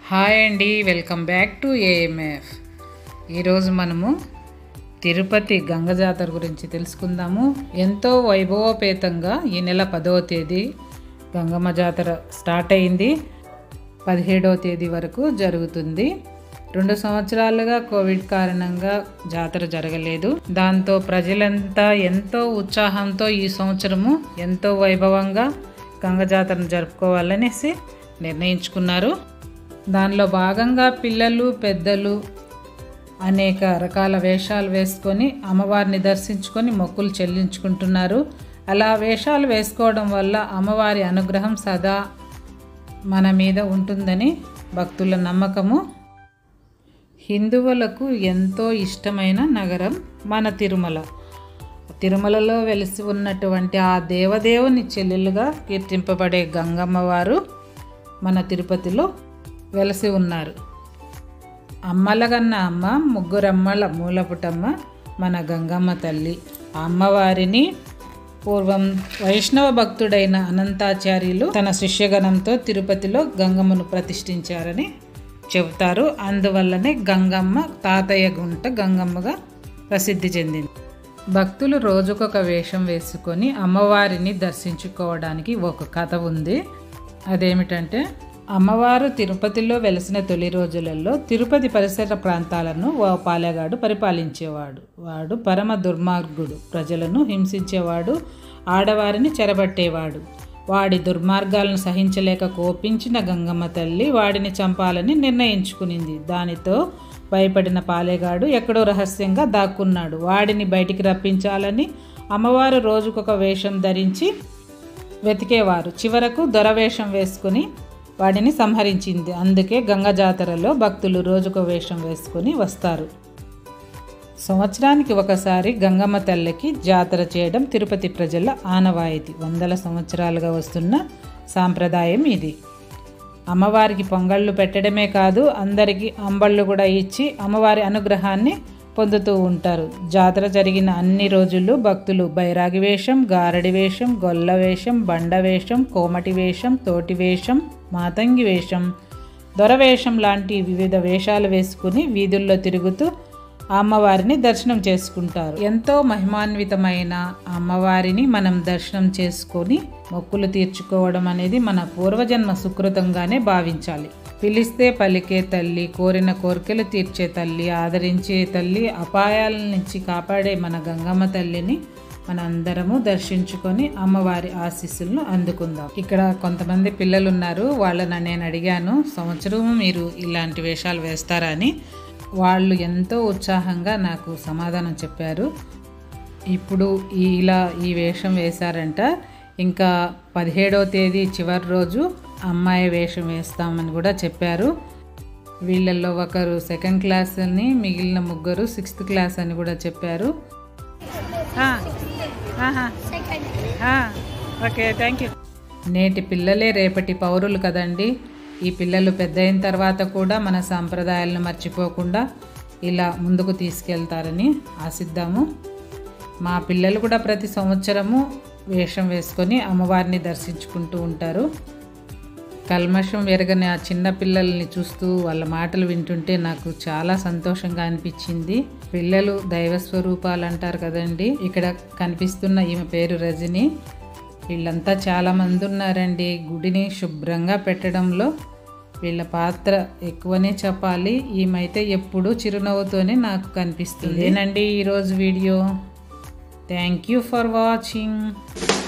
hi అండి welcome back to AMF ఈరోజు మనము తిరుపతి గంగ జాతర గురించి తెలుసుకుందాము ఎంతో వైభవోపేతంగా ఈ నెల పదవ తేదీ గంగమ్మ జాతర స్టార్ట్ అయింది పదిహేడవ తేదీ వరకు జరుగుతుంది రెండు సంవత్సరాలుగా కోవిడ్ కారణంగా జాతర జరగలేదు దాంతో ప్రజలంతా ఎంతో ఉత్సాహంతో ఈ సంవత్సరము ఎంతో వైభవంగా గంగ జాతరను జరుపుకోవాలనేసి నిర్ణయించుకున్నారు దానిలో భాగంగా పిల్లలు పెద్దలు అనేక రకాల వేషాలు వేసుకొని అమ్మవారిని దర్శించుకొని మొక్కులు చెల్లించుకుంటున్నారు అలా వేషాలు వేసుకోవడం వల్ల అమ్మవారి అనుగ్రహం సదా మన మీద ఉంటుందని భక్తుల నమ్మకము హిందువులకు ఎంతో ఇష్టమైన నగరం మన తిరుమల తిరుమలలో వెలిసి ఉన్నటువంటి ఆ దేవదేవుని చెల్లెలుగా కీర్తింపబడే గంగమ్మ వారు మన తిరుపతిలో వెలసి ఉన్నారు అమ్మలగన్న అమ్మ ముగ్గురమ్మల మూలపుటమ్మ మన గంగమ్మ తల్లి ఆ అమ్మవారిని పూర్వం వైష్ణవ భక్తుడైన అనంతాచార్యులు తన శిష్యగణంతో తిరుపతిలో గంగమ్మను ప్రతిష్ఠించారని చెబుతారు అందువల్లనే గంగమ్మ తాతయ్య గుంట గంగమ్మగా ప్రసిద్ధి చెందింది భక్తులు రోజుకొక వేషం వేసుకొని అమ్మవారిని దర్శించుకోవడానికి ఒక కథ ఉంది అదేమిటంటే అమ్మవారు తిరుపతిలో వెలిసిన తొలి రోజులలో తిరుపతి పరిసర ప్రాంతాలను ఓ పాలెగాడు పరిపాలించేవాడు వాడు పరమ దుర్మార్గుడు ప్రజలను హింసించేవాడు ఆడవారిని చెరబట్టేవాడు వాడి దుర్మార్గాలను సహించలేక కోపించిన గంగమ్మ తల్లి వాడిని చంపాలని నిర్ణయించుకునింది దానితో భయపడిన పాలెగాడు ఎక్కడో రహస్యంగా దాక్కున్నాడు వాడిని బయటికి రప్పించాలని అమ్మవారు రోజుకొక వేషం ధరించి వెతికేవారు చివరకు దొరవేషం వేసుకుని వాడిని సంహరించింది అందుకే గంగ జాతరలో భక్తులు రోజుకో వేషం వేసుకొని వస్తారు సంవత్సరానికి ఒకసారి గంగమ్మ తల్లికి జాతర చేయడం తిరుపతి ప్రజల ఆనవాయితీ వందల సంవత్సరాలుగా వస్తున్న సాంప్రదాయం ఇది అమ్మవారికి పొంగళ్ళు పెట్టడమే కాదు అందరికీ అంబళ్ళు కూడా ఇచ్చి అమ్మవారి అనుగ్రహాన్ని పొందుతూ ఉంటారు జాతర జరిగిన అన్ని రోజులు భక్తులు బైరాగి వేషం గారడి వేషం గొల్ల వేషం బండ వేషం కోమటి వేషం తోటి వేషం మాతంగి వేషం దొరవేషం లాంటి వివిధ వేషాలు వేసుకుని వీధుల్లో తిరుగుతూ అమ్మవారిని దర్శనం చేసుకుంటారు ఎంతో మహిమాన్వితమైన అమ్మవారిని మనం దర్శనం చేసుకొని మొక్కులు తీర్చుకోవడం అనేది మన పూర్వజన్మ సుకృతంగానే భావించాలి పిలిస్తే పలికే తల్లి కోరిన కోరికలు తీర్చే తల్లి ఆదరించే తల్లి అపాయాల నుంచి కాపాడే మన గంగమ్మ తల్లిని మన అందరము దర్శించుకొని అమ్మవారి ఆశీస్సులను అందుకుందాం ఇక్కడ కొంతమంది పిల్లలు ఉన్నారు వాళ్ళని నేను అడిగాను సంవత్సరం మీరు ఇలాంటి వేషాలు వేస్తారా అని వాళ్ళు ఎంతో ఉత్సాహంగా నాకు సమాధానం చెప్పారు ఇప్పుడు ఈ ఇలా ఈ వేషం వేశారంట ఇంకా పదిహేడవ తేదీ చివరి రోజు అమ్మాయి వేషం వేస్తామని కూడా చెప్పారు వీళ్ళల్లో ఒకరు సెకండ్ క్లాస్ అని మిగిలిన ముగ్గురు సిక్స్త్ క్లాస్ అని కూడా చెప్పారు ఓకే థ్యాంక్ యూ నేటి పిల్లలే రేపటి పౌరులు కదండి ఈ పిల్లలు పెద్ద అయిన తర్వాత కూడా మన సాంప్రదాయాలను మర్చిపోకుండా ఇలా ముందుకు తీసుకెళ్తారని ఆశిద్దాము మా పిల్లలు కూడా ప్రతి సంవత్సరము వేషం వేసుకొని అమ్మవారిని దర్శించుకుంటూ ఉంటారు కల్మషం ఎరగని ఆ చిన్న పిల్లల్ని చూస్తూ వాళ్ళ మాటలు వింటుంటే నాకు చాలా సంతోషంగా అనిపించింది పిల్లలు దైవ స్వరూపాలు అంటారు కదండి ఇక్కడ కనిపిస్తున్న ఈమె పేరు రజని వీళ్ళంతా చాలా మంది ఉన్నారండి గుడిని శుభ్రంగా పెట్టడంలో వీళ్ళ పాత్ర ఎక్కువనే చెప్పాలి ఈమైతే ఎప్పుడూ చిరునవ్వుతోనే నాకు కనిపిస్తుంది ఏనండి ఈరోజు video thank you for watching